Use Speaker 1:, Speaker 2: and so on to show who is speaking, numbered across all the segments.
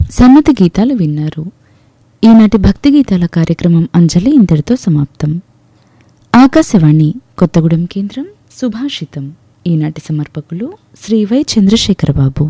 Speaker 1: సన్నతి గీతాలు విన్నారు ఈనాటి భక్తి గీతాల కార్యక్రమం అంజలి ఇంతటితో సమాప్తం ఆకాశవాణి కొత్తగూడెం కేంద్రం సుభాషితం ఈనాటి సమర్పకులు శ్రీ వై చంద్రశేఖరబాబు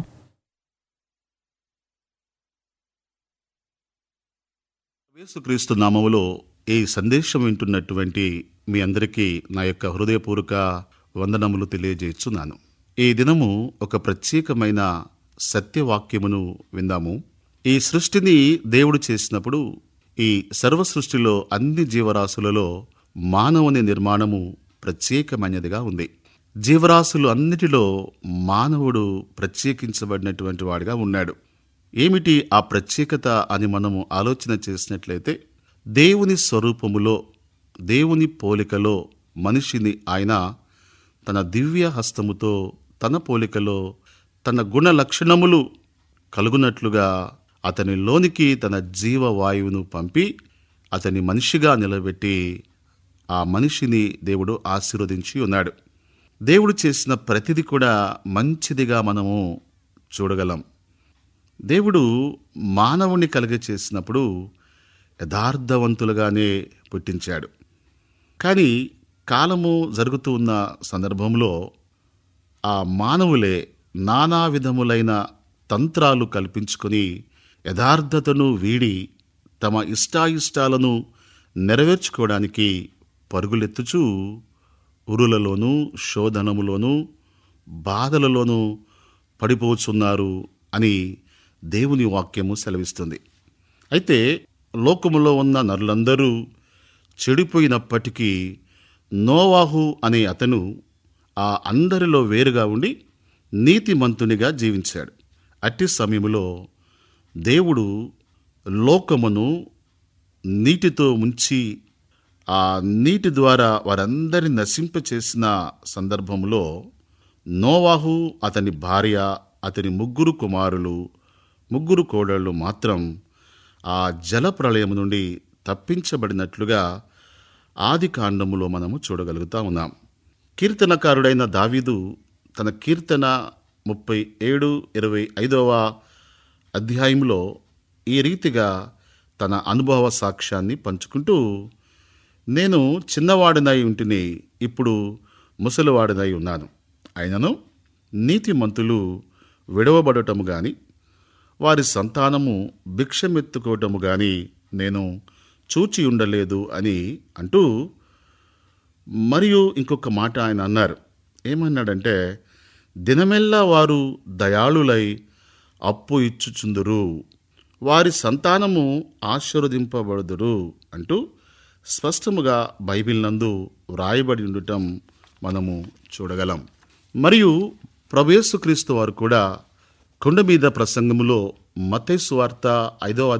Speaker 2: యేసుక్రీస్తు నామములో ఈ సందేశం వింటున్నటువంటి మీ అందరికీ నా యొక్క హృదయపూర్వక వందనములు తెలియజేస్తున్నాను ఈ దినము ఒక ప్రత్యేకమైన సత్యవాక్యమును విందాము ఈ సృష్టిని దేవుడు చేసినప్పుడు ఈ సర్వ సృష్టిలో అన్ని జీవరాశులలో మానవుని నిర్మాణము ప్రత్యేకమైనదిగా ఉంది జీవరాశులు అన్నిటిలో మానవుడు ప్రత్యేకించబడినటువంటి వాడిగా ఉన్నాడు ఏమిటి ఆ ప్రత్యేకత అని మనము ఆలోచన చేసినట్లయితే దేవుని స్వరూపములో దేవుని పోలికలో మనిషిని ఆయన తన దివ్య హస్తముతో తన పోలికలో తన గుణ లక్షణములు కలుగునట్లుగా అతని లోనికి తన జీవవాయువును పంపి అతని మనిషిగా నిలబెట్టి ఆ మనిషిని దేవుడు ఆశీర్వదించి ఉన్నాడు దేవుడు చేసిన ప్రతిది కూడా మంచిదిగా మనము చూడగలం దేవుడు మానవుని కలిగ చేసినప్పుడు యథార్థవంతులుగానే పుట్టించాడు కానీ కాలము జరుగుతూ ఉన్న సందర్భంలో ఆ మానవులే నానా విధములైన తంత్రాలు కల్పించుకొని యథార్థతను వీడి తమ ఇష్టాయిష్టాలను నెరవేర్చుకోవడానికి పరుగులెత్తుచూ ఉరులలోనూ శోధనములోనూ బాధలలోనూ పడిపోచున్నారు అని దేవుని వాక్యము సెలవిస్తుంది అయితే లోకములో ఉన్న నరులందరూ చెడిపోయినప్పటికీ నోవాహు అనే అతను ఆ అందరిలో వేరుగా ఉండి నీతిమంతునిగా జీవించాడు అట్టి సమయంలో దేవుడు లోకమును నీటితో ముంచి ఆ నీటి ద్వారా వారందరిని నశింపచేసిన సందర్భంలో నోవాహు అతని భార్య అతని ముగ్గురు కుమారులు ముగ్గురు కోడళ్ళు మాత్రం ఆ జల ప్రళయం నుండి తప్పించబడినట్లుగా ఆది కాండములో మనము చూడగలుగుతా ఉన్నాం కీర్తనకారుడైన దావీదు తన కీర్తన ముప్పై ఏడు ఇరవై ఐదవ అధ్యాయంలో ఈ రీతిగా తన అనుభవ సాక్ష్యాన్ని పంచుకుంటూ నేను చిన్నవాడినై ఉంటిని ఇప్పుడు ముసలివాడినై ఉన్నాను అయినను నీతిమంతులు విడవబడటము గాని వారి సంతానము భిక్షమెత్తుకోవటము గాని నేను చూచి ఉండలేదు అని అంటూ మరియు ఇంకొక మాట ఆయన అన్నారు ఏమన్నాడంటే దినమెల్లా వారు దయాళులై అప్పు ఇచ్చుచుందురు వారి సంతానము ఆశీర్వదింపబడుదురు అంటూ స్పష్టముగా బైబిల్ నందు వ్రాయబడి ఉండటం మనము చూడగలం మరియు ప్రభు యేసుక్రీస్తు వారు కూడా కొండ మీద ప్రసంగములో మతేసు వార్త ఐదో